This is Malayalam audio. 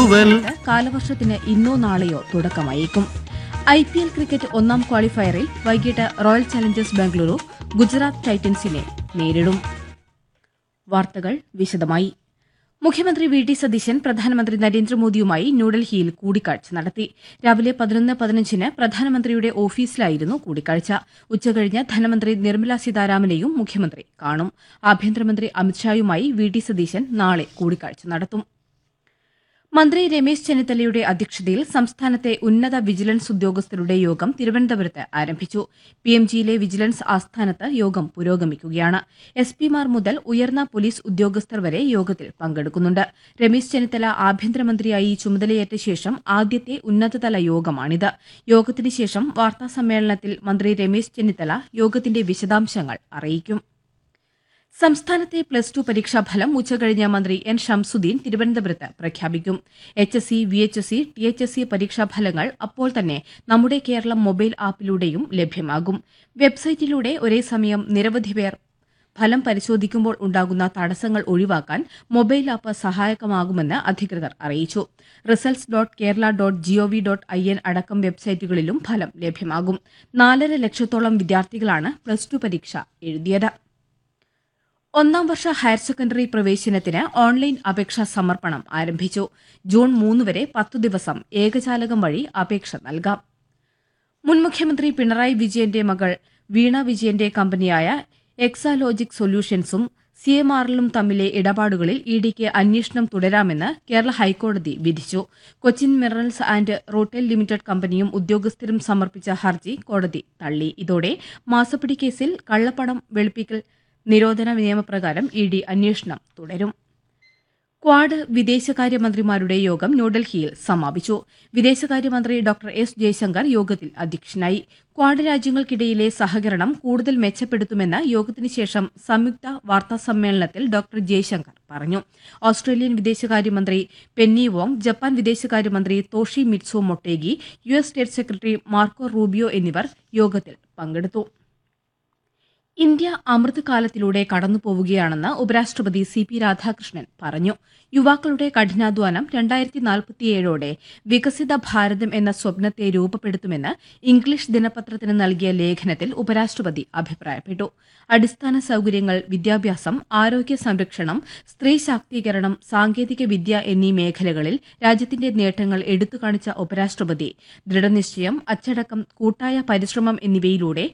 തൂവൽ കാലവർഷത്തിന് ഇന്നോ നാളെയോ തുടക്കമായേക്കും ഐ പി എൽ ക്രിക്കറ്റ് ഒന്നാം ക്വാളിഫയറിൽ വൈകിട്ട് റോയൽ ചലഞ്ചേഴ്സ് ബാംഗ്ലൂരു ഗുജറാത്ത് ടൈറ്റൻസിനെ നേരിടും വാർത്തകൾ വിശദമായി മുഖ്യമന്ത്രി വി ഡി സതീശൻ പ്രധാനമന്ത്രി നരേന്ദ്രമോദിയുമായി ന്യൂഡൽഹിയിൽ കൂടിക്കാഴ്ച നടത്തി രാവിലെ പതിനൊന്ന് പതിനഞ്ചിന് പ്രധാനമന്ത്രിയുടെ ഓഫീസിലായിരുന്നു കൂടിക്കാഴ്ച ഉച്ചകഴിഞ്ഞ് ധനമന്ത്രി നിർമ്മല സീതാരാമനെയും മുഖ്യമന്ത്രി കാണും ആഭ്യന്തരമന്ത്രി അമിത്ഷായുമായി വി ഡി സതീശൻ നാളെ കൂടിക്കാഴ്ച നടത്തും മന്ത്രി രമേശ് ചെന്നിത്തലയുടെ അധ്യക്ഷതയിൽ സംസ്ഥാനത്തെ ഉന്നത വിജിലൻസ് ഉദ്യോഗസ്ഥരുടെ യോഗം തിരുവനന്തപുരത്ത് ആരംഭിച്ചു പിഎംജിയിലെ വിജിലൻസ് ആസ്ഥാനത്ത് യോഗം പുരോഗമിക്കുകയാണ് എസ് പിമാർ മുതൽ ഉയർന്ന പോലീസ് ഉദ്യോഗസ്ഥർ വരെ യോഗത്തിൽ പങ്കെടുക്കുന്നുണ്ട് രമേശ് ചെന്നിത്തല ആഭ്യന്തരമന്ത്രിയായി ചുമതലയേറ്റ ശേഷം ആദ്യത്തെ ഉന്നതതല യോഗമാണിത് യോഗത്തിന് ശേഷം വാർത്താസമ്മേളനത്തിൽ മന്ത്രി രമേശ് ചെന്നിത്തല യോഗത്തിന്റെ വിശദാംശങ്ങൾ അറിയിക്കും സംസ്ഥാനത്തെ പ്ലസ് ടു പരീക്ഷാഫലം ഉച്ചകഴിഞ്ഞ് മന്ത്രി എൻ ഷംസുദ്ദീൻ തിരുവനന്തപുരത്ത് പ്രഖ്യാപിക്കും H S C V H S C T H S C പരീക്ഷാഫലങ്ങൾ അപ്പോൾ തന്നെ നമ്മുടെ കേരളം മൊബൈൽ ആപ്പിലൂടെയും ലഭ്യമാകും വെബ്സൈറ്റിലൂടെ ഒരേ സമയം നിരവധി പേർ ഫലം പരിശോധിക്കുമ്പോൾ ഉണ്ടാകുന്ന തടസ്സങ്ങൾ ഒഴിവാക്കാൻ മൊബൈൽ ആപ്പ് സഹായകമാകുമെന്ന് അധികൃതർ അറിയിച്ചു results dot Kerala dot G O V dot I N അടക്കം വെബ്സൈറ്റുകളിലും ഫലം ലഭ്യമാകും നാലര ലക്ഷത്തോളം വിദ്യാർത്ഥികളാണ് പ്ലസ് ടു പരീക്ഷ എഴുതിയത് ഒന്നാം വർഷ ഹയർ സെക്കൻഡറി പ്രവേശനത്തിന് ഓൺലൈൻ അപേക്ഷാ സമർപ്പണം ആരംഭിച്ചു ജൂൺ മൂന്ന് വരെ പത്തു ദിവസം ഏകജാലകം വഴി അപേക്ഷ നൽകാം മുൻ മുഖ്യമന്ത്രി പിണറായി വിജയന്റെ മകൾ വീണ വിജയന്റെ കമ്പനിയായ എക്സാലോജിക് സൊല്യൂഷൻസും സി എം ആറിലും തമ്മിലെ ഇടപാടുകളിൽ ഇ ഡിക്ക് അന്വേഷണം തുടരാമെന്ന് കേരള ഹൈക്കോടതി വിധിച്ചു Cochin minerals and rutile limited കമ്പനിയും ഉദ്യോഗസ്ഥരും സമർപ്പിച്ച ഹർജി കോടതി തള്ളി ഇതോടെ മാസപ്പിടി കേസിൽ കള്ളപ്പണം വെളുപ്പിക്കൽ നിരോധന നിയമപ്രകാരം ഇ ഡി അന്വേഷണം തുടരും ക്വാഡ് വിദേശകാര്യമന്ത്രിമാരുടെ യോഗം ന്യൂഡൽഹിയിൽ സമാപിച്ചു വിദേശകാര്യമന്ത്രി ഡോക്ടർ എസ് ജയശങ്കർ യോഗത്തിൽ അധ്യക്ഷനായി ക്വാഡ് രാജ്യങ്ങൾക്കിടയിലെ സഹകരണം കൂടുതൽ മെച്ചപ്പെടുത്തുമെന്ന് യോഗത്തിന് ശേഷം സംയുക്ത വാർത്താസമ്മേളനത്തിൽ ഡോക്ടർ ജയശങ്കർ പറഞ്ഞു ഓസ്ട്രേലിയൻ വിദേശകാര്യമന്ത്രി പെന്നി വോങ് ജപ്പാൻ വിദേശകാര്യമന്ത്രി Toshimitsu Motegi U S state secretary Marco Rubio എന്നിവർ യോഗത്തിൽ പങ്കെടുത്തു ഇന്ത്യ അമൃതകാലത്തിലൂടെ കടന്നുപോവുകയാണെന്ന് ഉപരാഷ്ട്രപതി സി പി രാധാകൃഷ്ണൻ പറഞ്ഞു യുവാക്കളുടെ കഠിനാധ്വാനം രണ്ടായിരത്തി നാൽപ്പത്തിയേഴോടെ വികസിത ഭാരതം എന്ന സ്വപ്നത്തെ രൂപപ്പെടുത്തുമെന്ന് ഇംഗ്ലീഷ് ദിനപത്രത്തിന് നൽകിയ ലേഖനത്തിൽ ഉപരാഷ്ട്രപതി അഭിപ്രായപ്പെട്ടു അടിസ്ഥാന സൌകര്യങ്ങൾ വിദ്യാഭ്യാസം ആരോഗ്യ സംരക്ഷണം സ്ത്രീ ശാക്തീകരണം സാങ്കേതിക വിദ്യ എന്നീ മേഖലകളിൽ രാജ്യത്തിന്റെ നേട്ടങ്ങൾ എടുത്തുകാണിച്ച ഉപരാഷ്ട്രപതി ദൃഢനിശ്ചയം അച്ചടക്കം കൂട്ടായ പരിശ്രമം എന്നിവയിലൂടെ